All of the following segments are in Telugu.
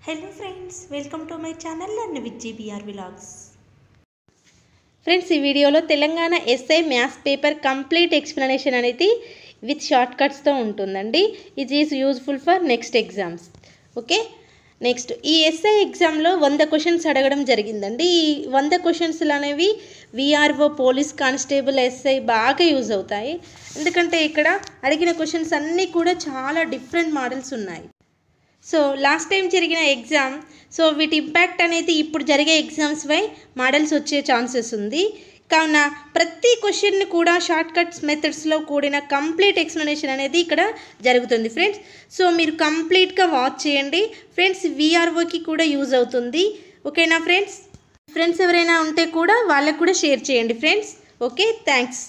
hello friends welcome to my channel learn with GBR vlogs friends ఈ వీడియోలో Telangana SI maths paper complete explanation అనేది విత్ షార్ట్ కట్స్తో ఉంటుందండి ఇది is useful for next exams okay next ఈ ఎస్ఐ ఎగ్జామ్లో వంద క్వశ్చన్స్ అడగడం జరిగిందండి ఈ వంద క్వశ్చన్స్ అనేవి విఆర్ఓ పోలీస్ కానిస్టేబుల్ ఎస్ఐ బాగా యూజ్ అవుతాయి ఎందుకంటే ఇక్కడ అడిగిన క్వశ్చన్స్ అన్నీ కూడా చాలా డిఫరెంట్ మోడల్స్ ఉన్నాయి సో లాస్ట్ టైం జరిగిన ఎగ్జామ్ సో వీటి ఇంపాక్ట్ అనేది ఇప్పుడు జరిగే ఎగ్జామ్స్ పై మోడల్స్ వచ్చే ఛాన్సెస్ ఉంది కావున ప్రతి క్వశ్చన్ని కూడా షార్ట్ కట్స్ మెథడ్స్లో కూడిన కంప్లీట్ ఎక్స్ప్లెనేషన్ అనేది ఇక్కడ జరుగుతుంది ఫ్రెండ్స్ సో మీరు కంప్లీట్గా వాచ్ చేయండి ఫ్రెండ్స్ విఆర్ఓకి కూడా యూజ్ అవుతుంది ఓకేనా ఫ్రెండ్స్ ఫ్రెండ్స్ ఎవరైనా ఉంటే కూడా వాళ్ళకు కూడా షేర్ చేయండి friends okay thanks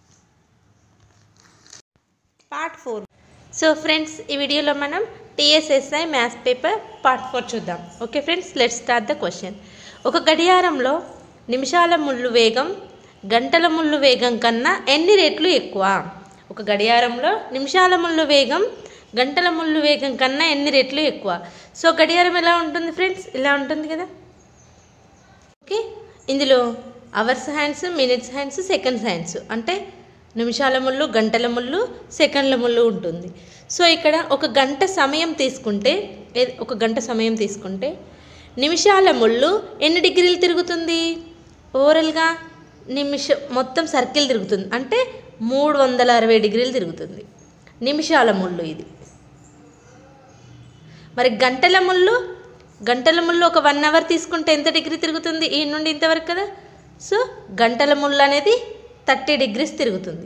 part four so friends ఈ వీడియోలో మనం TSSI maths paper part four చూద్దాం okay friends let start the question ఒక గడియారంలో నిమిషాల ముళ్ళు వేగం గంటల ముళ్ళు వేగం కన్నా ఎన్ని రెట్లు ఎక్కువ ఒక గడియారంలో నిమిషాల ముళ్ళు వేగం గంటల ముళ్ళు వేగం కన్నా ఎన్ని రెట్లు ఎక్కువ సో గడియారం ఎలా ఉంటుంది ఫ్రెండ్స్ ఇలా ఉంటుంది కదా ఓకే ఇందులో hours hands minutes hands seconds hands అంటే నిమిషాల ముళ్ళు గంటల ముళ్ళు సెకండ్ల ముళ్ళు ఉంటుంది సో ఇక్కడ ఒక గంట సమయం తీసుకుంటే ఏ- ఒక గంట సమయం తీసుకుంటే నిమిషాల ముళ్ళు ఎన్ని డిగ్రీలు తిరుగుతుంది ఓవరాల్గా నిమిషం మొత్తం సర్కిల్ తిరుగుతుంది అంటే మూడు వందల అరవై డిగ్రీలు తిరుగుతుంది నిమిషాల ముళ్ళు ఇది మరి గంటల ముళ్ళు గంటల ముళ్ళు ఒక వన్ అవర్ తీసుకుంటే ఎంత డిగ్రీ తిరుగుతుంది ఈ నుండి ఇంతవరకు కదా సో గంటల ముళ్ళు అనేది థర్టీ డిగ్రీస్ తిరుగుతుంది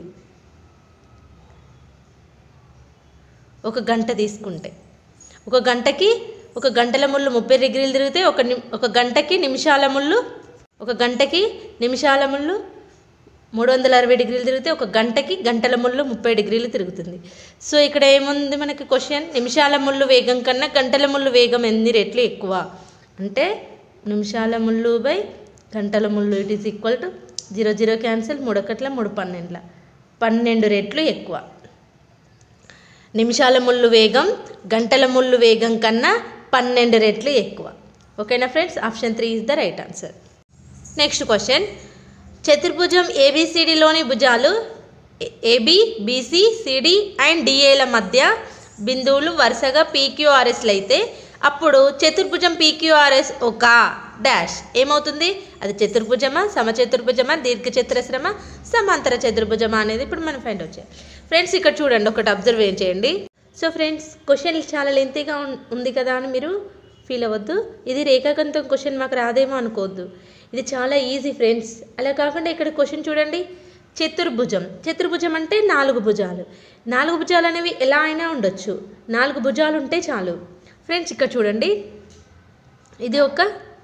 ఒక గంట తీసుకుంటే ఒక గంటకి ఒక గంటల ముళ్ళు ముప్పై డిగ్రీలు తిరిగితే ఒక ని ఒక గంటకి నిమిషాల ముళ్ళు ఒక గంటకి నిమిషాల ముళ్ళు మూడు వందల అరవై డిగ్రీలు తిరిగితే ఒక గంటకి గంటల ముళ్ళు ముప్పై డిగ్రీలు తిరుగుతుంది సో ఇక్కడ ఏముంది మనకి క్వశ్చన్ నిమిషాల ముళ్ళు వేగం కన్నా గంటల ముళ్ళు వేగం ఎన్ని రెట్లు ఎక్కువ అంటే నిమిషాల ముళ్ళు బై గంటల ముళ్ళు it is equal to zero zero cancel మూడు ఒకట్ల మూడు పన్నెండుల పన్నెండు రెట్లు ఎక్కువ నిమిషాల ముళ్ళు వేగం గంటల ముళ్ళు వేగం కన్నా పన్నెండు రెట్లు ఎక్కువ ఓకేనా friends option three is the right answer next question చతుర్భుజం ఏబిసిడిలోని భుజాలు ఏబి బీసీ సిడి అండ్ డిఏల మధ్య బిందువులు వరుసగా పీక్యూఆర్ఎస్లు అయితే అప్పుడు చతుర్భుజం పీక్యూఆర్ఎస్ ఒక డాష్ ఏమవుతుంది అది చతుర్భుజమా సమచతుర్భుజమా దీర్ఘ చతురస్రమా సమాంతర చతుర్భుజమా అనేది ఇప్పుడు మనం ఫైండ్ అవుట్ చేయాలి ఫ్రెండ్స్ ఇక్కడ చూడండి ఒకటి అబ్జర్వ్ ఏం చేయండి సో ఫ్రెండ్స్ క్వశ్చన్ చాలా లెంతీగా ఉం- ఉంది కదా అని మీరు ఫీల్ అవ్వద్దు ఇది రేఖాగంతం క్వశ్చన్ మాకు రాదేమో అనుకోవద్దు ఇది చాలా ఈజీ ఫ్రెండ్స్ అలా కాకుండా ఇక్కడ క్వశ్చన్ చూడండి చతుర్భుజం చతుర్భుజం అంటే నాలుగు భుజాలు నాలుగు భుజాలు అనేవి ఎలా అయినా ఉండొచ్చు నాలుగు భుజాలు ఉంటే చాలు ఫ్రెండ్స్ ఇక్కడ చూడండి ఇది ఒక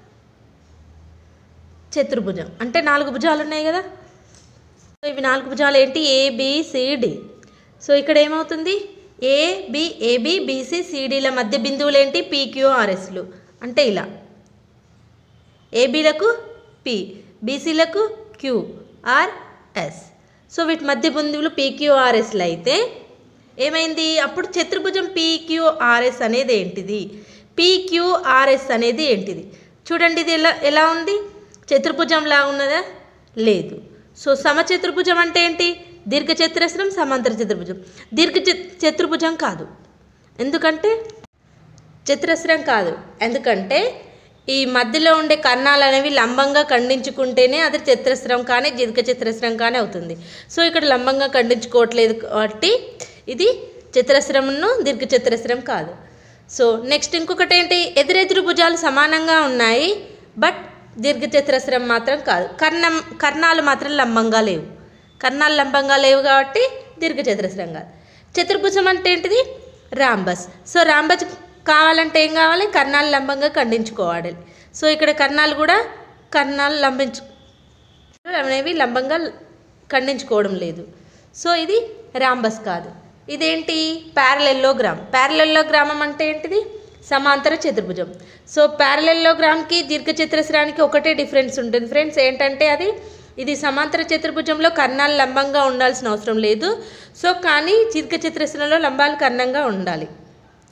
చతుర్భుజం అంటే నాలుగు భుజాలు ఉన్నాయి కదా సో ఇవి నాలుగు భుజాలు ఏంటి ఏబిసిడి సో ఇక్కడ ఏమవుతుంది ఏబి ఏబి బీసీ సిడిల మధ్య బిందువులు ఏంటి పీక్యూఆర్ఎస్లు అంటే ఇలా ఏబీలకు పి బీసీలకు క్యూ ఆర్ ఎస్ సో వీటి మధ్య బిందువులు పీక్యూఆర్ఎస్లు అయితే ఏమైంది అప్పుడు చతుర్భుజం పీక్యూఆర్ఎస్ అనేది ఏంటిది పీక్యూఆర్ఎస్ అనేది ఏంటిది చూడండి ఇది ఎలా ఎలా ఉంది చతుర్భుజంలా ఉన్నదా లేదు సో సమచతుర్భుజం అంటే ఏంటి దీర్ఘ చతురస్రం సమాంతర చతుర్భుజం దీర్ఘ చతు- చతుర్భుజం కాదు ఎందుకంటే చతురస్రం కాదు ఎందుకంటే ఈ మధ్యలో ఉండే కర్ణాలు అనేవి లంబంగా ఖండించుకుంటేనే అది చతురస్రం కానీ దీర్ఘ చతురస్రం కానీ అవుతుంది సో ఇక్కడ లంబంగా ఖండించుకోవట్లేదు కాబట్టి ఇది చతురస్రమును దీర్ఘ చతురస్రం కాదు సో నెక్స్ట్ ఇంకొకటి ఏంటి ఎదురెదురు భుజాలు సమానంగా ఉన్నాయి బట్ దీర్ఘ చతురస్రం మాత్రం కాదు కర్ణం కర్ణాలు మాత్రం లంబంగా లేవు కర్ణాలు లంబంగా లేవు కాబట్టి దీర్ఘ చతురస్రం కాదు చతుర్భుజం అంటే ఏంటిది రాంబస్ సో రాంబస్ కావాలంటే ఏం కావాలి కర్ణాలు లంబంగా ఖండించుకోవాలి సో ఇక్కడ కర్ణాలు కూడా కర్ణాలు లంబించు అనేవి లంబంగా ఖండించుకోవడం లేదు సో ఇది రాంబస్ కాదు ఇదేంటి ప్యారలెల్లోగ్రామ్ ప్యారలెల్లోగ్రామం అంటే ఏంటిది సమాంతర చతుర్భుజం సో ప్యారలెల్లోగ్రామ్కి దీర్ఘ చతురస్రానికి ఒకటే డిఫరెన్స్ ఉంటుంది ఫ్రెండ్స్ ఏంటంటే అది ఇది సమాంతర చతుర్భుజంలో కర్ణాలు లంబంగా ఉండాల్సిన అవసరం లేదు సో కానీ దీర్ఘ చతురస్రంలో లంబాలు కర్ణంగా ఉండాలి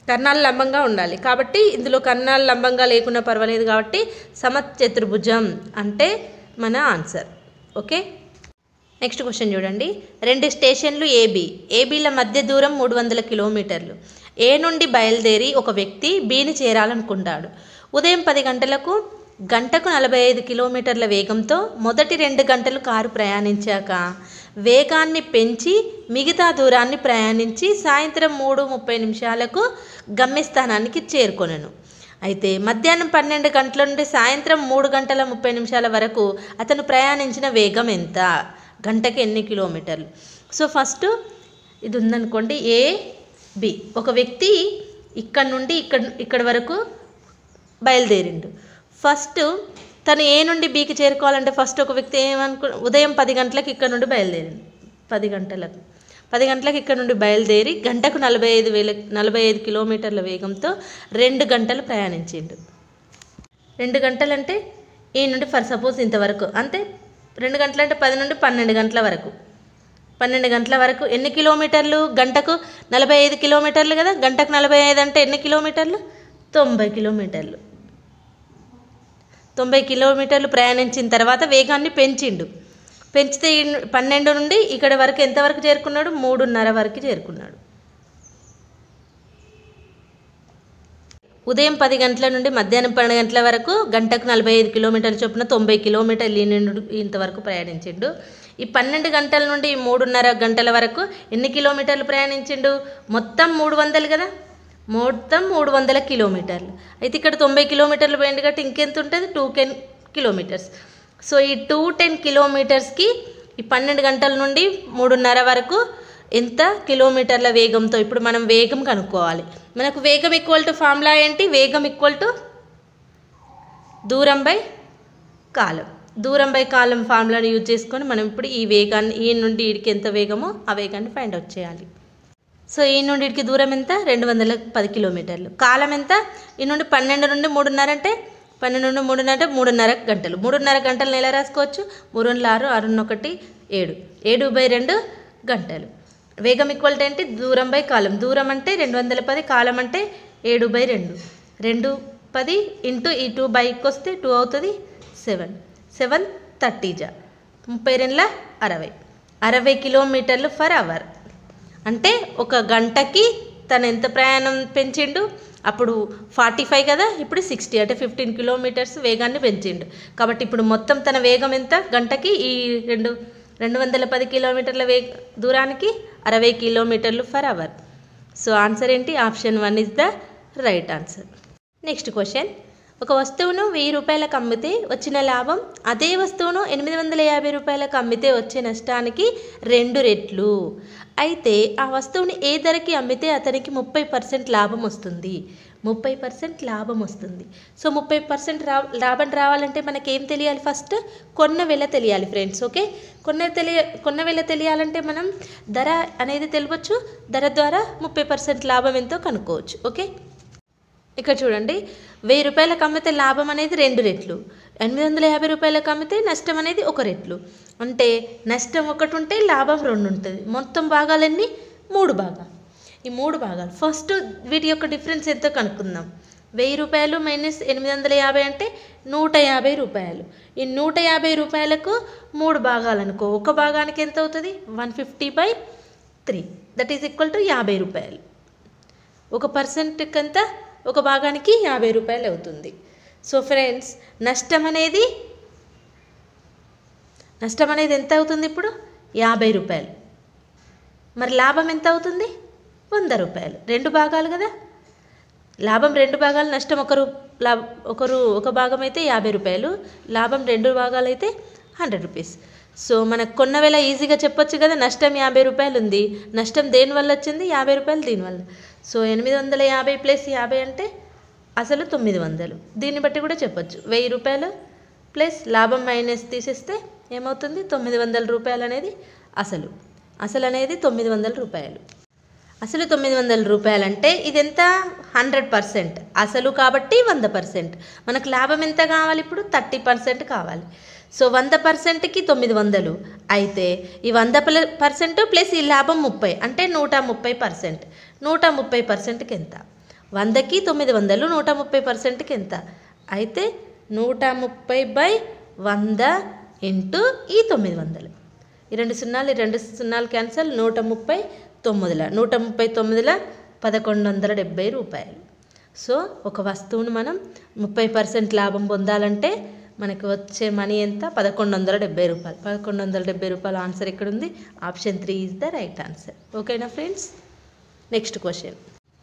కర్ణాలు లంబంగా ఉండాలి కాబట్టి ఇందులో కర్ణాలు లంబంగా లేకున్నా పర్వాలేదు కాబట్టి సమచతుర్భుజం అంటే మన ఆన్సర్ ఓకే నెక్స్ట్ క్వశ్చన్ చూడండి రెండు స్టేషన్లు ఏబి ఏబీల మధ్య దూరం మూడు వందల కిలోమీటర్లు ఏ నుండి బయలుదేరి ఒక వ్యక్తి బిని చేరాలనుకుంటాడు ఉదయం పది గంటలకు గంటకు నలభై ఐదు కిలోమీటర్ల వేగంతో మొదటి రెండు గంటలు కారు ప్రయాణించాక వేగాన్ని పెంచి మిగతా దూరాన్ని ప్రయాణించి సాయంత్రం మూడు ముప్పై నిమిషాలకు గమ్యస్థానానికి చేరుకొనెను అయితే మధ్యాహ్నం పన్నెండు గంటల నుండి సాయంత్రం మూడు గంటల ముప్పై నిమిషాల వరకు అతను ప్రయాణించిన వేగం ఎంత గంటకి ఎన్ని కిలోమీటర్లు సో ఫస్ట్ ఇది ఉందనుకోండి ఏ బి ఒక వ్యక్తి ఇక్కడ నుండి ఇక్కడ ఇక్కడ వరకు బయలుదేరిండు ఫస్ట్ తను ఏ నుండి బీకి చేరుకోవాలంటే ఫస్ట్ ఒక వ్యక్తి ఏమనుకు ఉదయం పది గంటలకు ఇక్కడ నుండి బయలుదేరిండు పది గంటలకు పది గంటలకు ఇక్కడ నుండి బయలుదేరి గంటకు నలభై ఐదు వేల నలభై ఐదు కిలోమీటర్ల వేగంతో రెండు గంటలు ప్రయాణించిండు రెండు గంటలంటే ఈ నుండి ఫర్ సపోజ్ ఇంతవరకు అంతే రెండు గంటలంటే పది నుండి పన్నెండు గంటల వరకు పన్నెండు గంటల వరకు ఎన్ని కిలోమీటర్లు గంటకు నలభై ఐదు కిలోమీటర్లు కదా గంటకు నలభై ఐదు అంటే ఎన్ని కిలోమీటర్లు తొంభై కిలోమీటర్లు తొంభై కిలోమీటర్లు ప్రయాణించిన తర్వాత వేగాన్ని పెంచిండు పెంచితే ఈ పన్నెండు నుండి ఇక్కడ వరకు ఎంతవరకు చేరుకున్నాడు మూడున్నర వరకు చేరుకున్నాడు ఉదయం పది గంటల నుండి మధ్యాహ్నం పన్నెండు గంటల వరకు గంటకు నలభై ఐదు కిలోమీటర్ల చొప్పున తొంభై కిలోమీటర్లు ఈ నుండి ఇంతవరకు ప్రయాణించిండు ఈ పన్నెండు గంటల నుండి ఈ మూడున్నర గంటల వరకు ఎన్ని కిలోమీటర్లు ప్రయాణించిండు మొత్తం మూడు వందలు కదా మొత్తం మూడు వందల కిలోమీటర్లు అయితే ఇక్కడ తొంభై కిలోమీటర్లు పోయింది కాబట్టి ఇంకెంత ఉంటుంది టూ టెన్ కిలోమీటర్స్ సో ఈ టూ టెన్ కిలోమీటర్స్కి ఈ పన్నెండు గంటల నుండి మూడున్నర వరకు ఎంత కిలోమీటర్ల వేగంతో ఇప్పుడు మనం వేగం కనుక్కోవాలి మనకు వేగం ఈక్వల్ టు ఫార్ములా ఏంటి వేగం ఈక్వల్ టు దూరం బై కాలం దూరం బై కాలం ఫార్ములాని యూజ్ చేసుకొని మనం ఇప్పుడు ఈ వేగాన్ని ఈ నుండి ఈడికి ఎంత వేగమో ఆ వేగాన్ని ఫైండ్ అవుట్ చేయాలి సో ఈ నుండి ఈడికి దూరం ఎంత రెండు వందల పది కిలోమీటర్లు కాలం ఎంత ఈ నుండి పన్నెండు నుండి మూడున్నర అంటే పన్నెండు నుండి మూడున్నర అంటే మూడున్నర గంటలు మూడున్నర గంటలు ఎలా రాసుకోవచ్చు మూడు వందల ఆరు ఆరు ఒకటి ఏడు ఏడు బై రెండు గంటలు వేగం ఈక్వల్ టు ఏంటి దూరం బై కాలం దూరం అంటే రెండు వందల పది కాలం అంటే ఏడు బై రెండు రెండు పది ఇంటూ ఈ టూ బైకి వస్తే టూ అవుతుంది సెవెన్ సెవెన్ థర్టీ జా ముప్పై రెండుల అరవై అరవై కిలోమీటర్లు ఫర్ అవర్ అంటే ఒక గంటకి తను ఎంత ప్రయాణం పెంచిండు అప్పుడు ఫార్టీ ఫైవ్ కదా ఇప్పుడు సిక్స్టీ అంటే ఫిఫ్టీన్ కిలోమీటర్స్ వేగాన్ని పెంచిండు కాబట్టి ఇప్పుడు మొత్తం తన వేగం ఎంత గంటకి ఈ రెండు రెండు వందల పది కిలోమీటర్ల వే దూరానికి అరవై కిలోమీటర్లు ఫర్ అవర్ సో ఆన్సర్ ఏంటి option one is the right answer next question ఒక వస్తువును వెయ్యి రూపాయలకు అమ్మితే వచ్చిన లాభం అదే వస్తువును ఎనిమిది వందల యాభై రూపాయలకు అమ్మితే వచ్చే నష్టానికి రెండు రెట్లు అయితే ఆ వస్తువుని ఏ ధరకి అమ్మితే అతనికి ముప్పై పర్సెంట్ లాభం వస్తుంది ముప్పై పర్సెంట్ లాభం వస్తుంది సో ముప్పై పర్సెంట్ రా లాభం రావాలంటే మనకేం తెలియాలి ఫస్ట్ కొన్న వెల తెలియాలి ఫ్రెండ్స్ ఓకే కొన్న తెలియ కొన్న వెల తెలియాలంటే మనం ధర అనేది తెలియవచ్చు ధర ద్వారా ముప్పై పర్సెంట్ లాభం ఎంతో కనుక్కోవచ్చు ఓకే ఇక్కడ చూడండి వెయ్యి రూపాయలకు అమ్మితే లాభం అనేది రెండు రెట్లు ఎనిమిది వందల యాభై రూపాయలకు అమ్మితే నష్టం అనేది ఒక రెట్లు అంటే నష్టం ఒకటి ఉంటే లాభం రెండు ఉంటుంది మొత్తం భాగాలన్నీ మూడు భాగాలు ఈ మూడు భాగాలు ఫస్ట్ వీటి యొక్క డిఫరెన్స్ ఎంతో కనుక్కుందాం వెయ్యి రూపాయలు మైనస్ ఎనిమిది వందల యాభై అంటే నూట యాభై రూపాయలు ఈ నూట యాభై రూపాయలకు మూడు భాగాలు అనుకో ఒక భాగానికి ఎంత అవుతుంది one fifty by three that is equal to యాభై రూపాయలు ఒక పర్సెంట్కి అంత ఒక భాగానికి యాభై రూపాయలు అవుతుంది సో ఫ్రెండ్స్ నష్టం అనేది నష్టం అనేది ఎంత అవుతుంది ఇప్పుడు యాభై రూపాయలు మరి లాభం ఎంత అవుతుంది వంద రూపాయలు రెండు భాగాలు కదా లాభం రెండు భాగాలు నష్టం ఒకరు లాభ ఒకరు ఒక భాగం అయితే యాభై రూపాయలు లాభం రెండు భాగాలు అయితే హండ్రెడ్ రూపీస్ సో మనకు కొన్న వేళ ఈజీగా చెప్పొచ్చు కదా నష్టం యాభై రూపాయలు ఉంది నష్టం దేనివల్ల వచ్చింది యాభై రూపాయలు దీనివల్ల సో ఎనిమిది వందల యాభై ప్లస్ యాభై అంటే అసలు తొమ్మిది వందలు దీన్ని బట్టి కూడా చెప్పొచ్చు వెయ్యి రూపాయలు ప్లస్ లాభం మైనస్ తీసేస్తే ఏమవుతుంది తొమ్మిది వందల రూపాయలు అనేది అసలు అసలు అనేది తొమ్మిది వందల రూపాయలు అసలు తొమ్మిది వందల రూపాయలు అంటే ఇది ఎంత హండ్రెడ్ పర్సెంట్ అసలు కాబట్టి వంద పర్సెంట్ మనకు లాభం ఎంత కావాలి ఇప్పుడు థర్టీ పర్సెంట్ కావాలి సో వంద పర్సెంట్కి తొమ్మిది వందలు అయితే ఈ వంద పర్సెంట్ ప్లస్ ఈ లాభం ముప్పై అంటే నూట ముప్పై పర్సెంట్ నూట ముప్పై పర్సెంట్కి ఎంత వందకి తొమ్మిది వందలు నూట ముప్పై పర్సెంట్కి ఎంత అయితే నూట ముప్పై బై వంద ఇంటూ ఈ తొమ్మిది వందలు ఈ రెండు సున్నాలు ఈ రెండు సున్నాలు క్యాన్సల్ నూట ముప్పై తొమ్మిదిల నూట ముప్పై తొమ్మిదిల పదకొండు వందల డెబ్బై రూపాయలు సో ఒక వస్తువును మనం ముప్పై పర్సెంట్ లాభం పొందాలంటే మనకు వచ్చే మనీ ఎంత పదకొండు వందల డెబ్బై రూపాయలు పదకొండు వందల డెబ్బై రూపాయల ఆన్సర్ ఎక్కడ ఉంది option three is the right answer ఓకేనా ఫ్రెండ్స్ నెక్స్ట్ క్వశ్చన్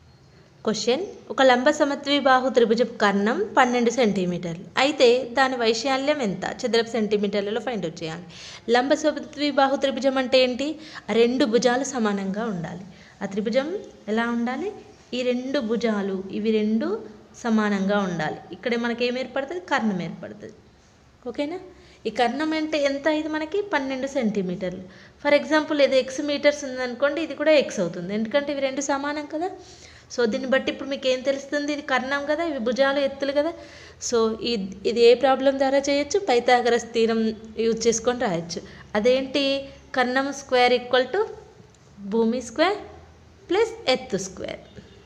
క్వశ్చన్ ఒక లంబ సమద్విబాహు త్రిభుజపు కర్ణం పన్నెండు సెంటీమీటర్లు అయితే దాని వైశాల్యం ఎంత చదరపు సెంటీమీటర్లలో ఫైండ్ అవుట్ చేయాలి లంబ సమద్విబాహు త్రిభుజం అంటే ఏంటి ఆ రెండు భుజాలు సమానంగా ఉండాలి ఆ త్రిభుజం ఎలా ఉండాలి ఈ రెండు భుజాలు ఇవి రెండు సమానంగా ఉండాలి ఇక్కడే మనకి ఏం ఏర్పడుతుంది కర్ణం ఏర్పడుతుంది ఓకేనా ఈ కర్ణం అంటే ఎంత ఇది మనకి పన్నెండు సెంటీమీటర్లు ఫర్ ఎగ్జాంపుల్ ఇది ఎక్స్ మీటర్స్ ఉందనుకోండి ఇది కూడా ఎక్స్ అవుతుంది ఎందుకంటే ఇవి రెండు సమానం కదా సో దీన్ని బట్టి ఇప్పుడు మీకు ఏం తెలుస్తుంది ఇది కర్ణం కదా ఇవి భుజాలు ఎత్తులు కదా సో ఇది ఇది ఏ ప్రాబ్లం ద్వారా చేయొచ్చు పైథాగరస్ తీరం యూజ్ చేసుకొని రాయొచ్చు అదేంటి కర్ణం స్క్వేర్ ఈక్వల్ టు భూమి స్క్వేర్ ప్లస్ ఎత్తు స్క్వేర్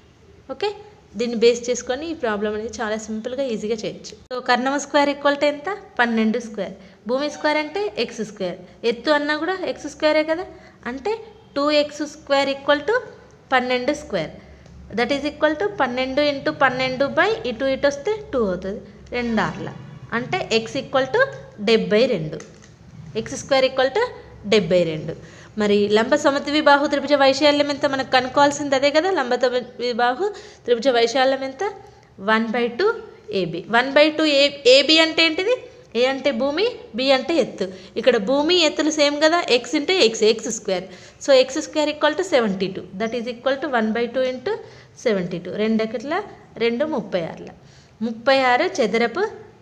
ఓకే దీన్ని బేస్ చేసుకొని ఈ ప్రాబ్లం అనేది చాలా సింపుల్గా ఈజీగా చేయొచ్చు సో కర్ణమ స్క్వేర్ ఈక్వల్ టు ఎంత పన్నెండు స్క్వేర్ భూమి స్క్వేర్ అంటే ఎక్స్ స్క్వేర్ ఎత్తు అన్నా కూడా ఎక్స్ స్క్వేరే కదా అంటే two X square equal to పన్నెండు square that is equal to పన్నెండు ఇంటూ పన్నెండు బై ఇటు ఇటు వస్తే టూ అవుతుంది రెండు ఆర్ల అంటే ఎక్స్ ఈక్వల్ టు డెబ్బై రెండు ఎక్స్ స్క్వేర్ ఈక్వల్ టు డెబ్బై రెండు మరి లంబ సమద్విబాహు త్రిభుజ వైశాల్యం ఎంత మనకు కనుక్కోవాల్సింది అదే కదా లంబ విబాహు త్రిభుజ వైశాల్యం ఎంత one by two AB one by two A AB అంటే ఏంటిది ఏ అంటే భూమి బి అంటే ఎత్తు ఇక్కడ భూమి ఎత్తులు సేమ్ కదా X into X X square so X square equal to seventy two that is equal to one by two into seventy two రెండు ఎక్కట్ల రెండు ముప్పై ఆరుల ముప్పై ఆరు చదరపు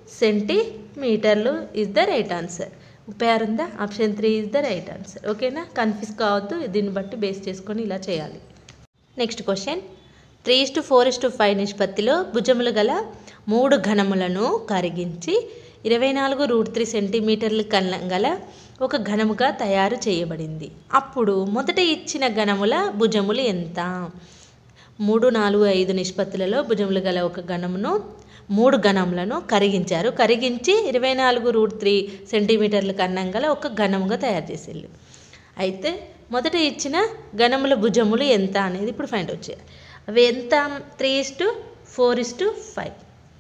సెంటీమీటర్లు ఇస్ ద రైట్ ఆన్సర్ ముప్పై ఆరు ఉందా option three is the right answer ఓకేనా కన్ఫ్యూజ్ కావద్దు దీన్ని బట్టి బేస్ చేసుకొని ఇలా చేయాలి next question three is to four is to five నిష్పత్తిలో భుజములు గల మూడు ఘనములను కరిగించి ఇరవై నాలుగు రూట్ త్రీ సెంటీమీటర్లు కన్నం గల ఒక ఘనముగా తయారు చేయబడింది అప్పుడు మొదట ఇచ్చిన ఘనముల భుజములు ఎంత మూడు నాలుగు ఐదు నిష్పత్తులలో భుజములు గల ఒక గణమును మూడు గణములను కరిగించారు కరిగించి ఇరవై నాలుగు రూట్ త్రీ సెంటీమీటర్ల కన్నం గల ఒక ఘనముగా తయారు చేసేళ్ళు అయితే మొదట ఇచ్చిన గణముల భుజములు ఎంత అనేది ఇప్పుడు ఫైండ్ అవుట్ చేయాలి అవి ఎంత three is to four is to five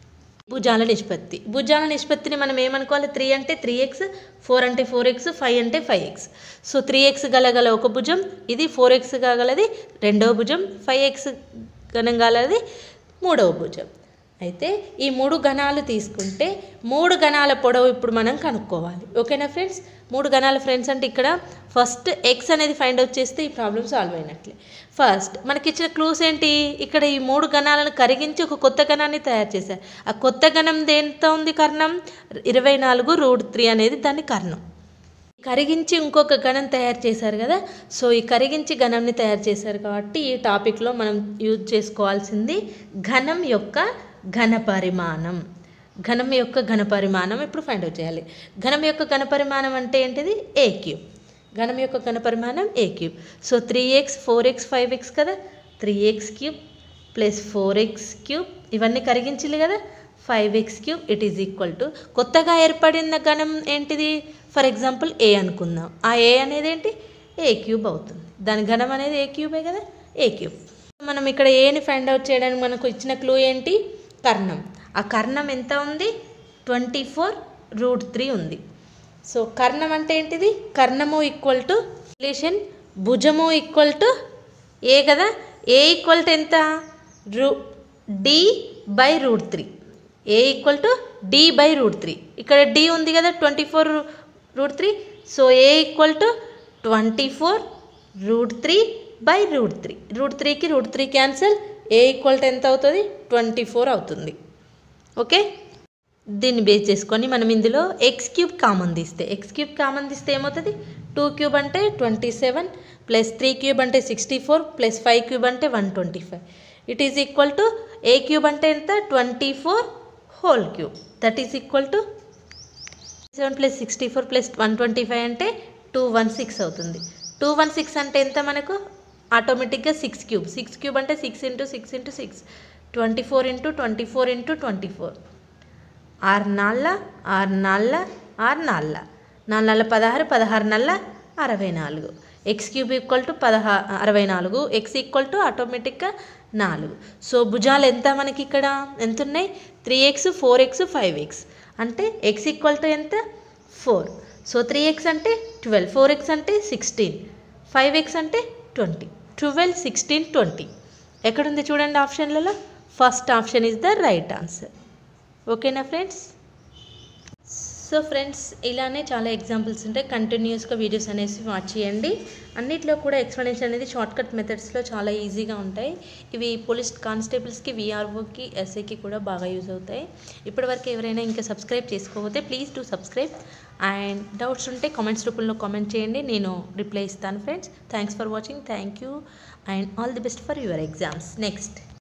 భుజాల నిష్పత్తి భుజాల నిష్పత్తిని మనం ఏమనుకోవాలి త్రీ అంటే త్రీ ఎక్స్ ఫోర్ అంటే ఫోర్ ఎక్స్ ఫైవ్ అంటే five X so three X గలగల ఒక భుజం ఇది ఫోర్ ఎక్స్ కాగలది రెండవ భుజం ఫైవ్ ఎక్స్ గణం గలది మూడవ భుజం అయితే ఈ మూడు గణాలు తీసుకుంటే మూడు గణాల పొడవు ఇప్పుడు మనం కనుక్కోవాలి ఓకేనా ఫ్రెండ్స్ మూడు గణాల ఫ్రెండ్స్ అంటే ఇక్కడ ఫస్ట్ ఎక్స్ అనేది ఫైండ్ అవుట్ చేస్తే ఈ ప్రాబ్లం సాల్వ్ అయినట్లే ఫస్ట్ మనకి ఇచ్చిన క్లూస్ ఏంటి ఇక్కడ ఈ మూడు గణాలను కరిగించి ఒక కొత్త గణాన్ని తయారు చేశారు ఆ కొత్త గణం దేంతో ఉంది కర్ణం ఇరవై నాలుగు రూట్ త్రీ అనేది దాని కర్ణం కరిగించి ఇంకొక గణం తయారు చేశారు కదా సో ఈ కరిగించి గణంని తయారు చేశారు కాబట్టి ఈ టాపిక్లో మనం యూజ్ చేసుకోవాల్సింది ఘనం యొక్క ఘన పరిమాణం ఘనం యొక్క ఘన పరిమాణం ఇప్పుడు ఫైండ్ అవుట్ చేయాలి ఘనం యొక్క ఘన పరిమాణం అంటే ఏంటిది ఏ క్యూబ్ ఘనం యొక్క ఘన పరిమాణం A cube so three X four X five X కదా three X cube plus four X cube ఇవన్నీ కరిగించాలి కదా five X cube it is equal to కొత్తగా ఏర్పడిన గణం ఏంటిది ఫర్ ఎగ్జాంపుల్ ఏ అనుకుందాం ఆ ఏ అనేది ఏంటి ఏ క్యూబ్ అవుతుంది దాని ఘనం అనేది ఏ క్యూబే కదా ఏ క్యూబ్ మనం ఇక్కడ ఏని ఫైండ్ అవుట్ చేయడానికి మనకు ఇచ్చిన క్లూ ఏంటి కర్ణం ఆ కర్ణం ఎంత ఉంది ట్వంటీ ఫోర్ రూట్ త్రీ ఉంది సో కర్ణం అంటే ఏంటిది కర్ణము ఈక్వల్ టు రిలేషన్ భుజము ఈక్వల్ టు ఏ కదా ఏ ఈక్వల్ టు ఎంత రూ D by root three A equal to D by root three ఇక్కడ డి ఉంది కదా twenty four root three so A equal to twenty four root three by root three root త్రీకి root three cancel A equal to ఎంత అవుతుంది ట్వంటీ ఫోర్ అవుతుంది ఓకే దీన్ని బేస్ చేసుకొని మనం ఇందులో ఎక్స్ క్యూబ్ కామన్ తీస్తే ఎక్స్ క్యూబ్ కామన్ తీస్తే ఏమవుతుంది టూ క్యూబ్ అంటే twenty seven plus three cube అంటే sixty four plus five cube అంటే one twenty five it is equal to A cube అంటే ఎంత twenty four whole cube that is equal to seven plus sixty four plus one twenty five అంటే టూ వన్ సిక్స్ అవుతుంది టూ వన్ సిక్స్ అంటే ఎంత మనకు ఆటోమేటిక్గా సిక్స్ క్యూబ్ సిక్స్ క్యూబ్ అంటే six into six into six twenty four into twenty four into twenty four ఆరు నాళ్ళ ఆరు నాళ్ళ ఆరు నాళ్ళ నాలుగు నాళ్ళ పదహారు పదహారు నల్ల అరవై నాలుగు ఎక్స్ క్యూబ్ ఈక్వల్ టు పదహా అరవై నాలుగు ఎక్స్ ఈక్వల్ టు ఆటోమేటిక్గా నాలుగు సో భుజాలు ఎంత మనకి ఇక్కడ ఎంత ఉన్నాయి three X four X five X అంటే ఎక్స్ ఈక్వల్ టు ఎంత ఫోర్ సో త్రీ ఎక్స్ అంటే ట్వెల్వ్ ఫోర్ ఎక్స్ అంటే సిక్స్టీన్ ఫైవ్ ఎక్స్ అంటే ట్వంటీ ట్వెల్వ్ సిక్స్టీన్ ట్వంటీ ఎక్కడుంది చూడండి ఆప్షన్లలో first option is the right answer ఓకేనా ఫ్రెండ్స్ సో ఫ్రెండ్స్ ఇలానే చాలా ఎగ్జాంపుల్స్ ఉంటాయి కంటిన్యూస్గా వీడియోస్ అనేసి వాచ్ చేయండి అన్నిట్లో కూడా ఎక్స్ప్లెనేషన్ అనేది షార్ట్కట్ మెథడ్స్లో చాలా ఈజీగా ఉంటాయి ఇవి పోలీస్ కానిస్టేబుల్స్కి విఆర్ఓకి ఎస్ఐకి కూడా బాగా యూజ్ అవుతాయి ఇప్పటివరకు ఎవరైనా ఇంకా సబ్స్క్రైబ్ చేసుకోకపోతే please do subscribe and doubts ఉంటే కామెంట్స్ రూపంలో కామెంట్ చేయండి నేను రిప్లై ఇస్తాను friends thanks for watching thank you and all the best for your exams next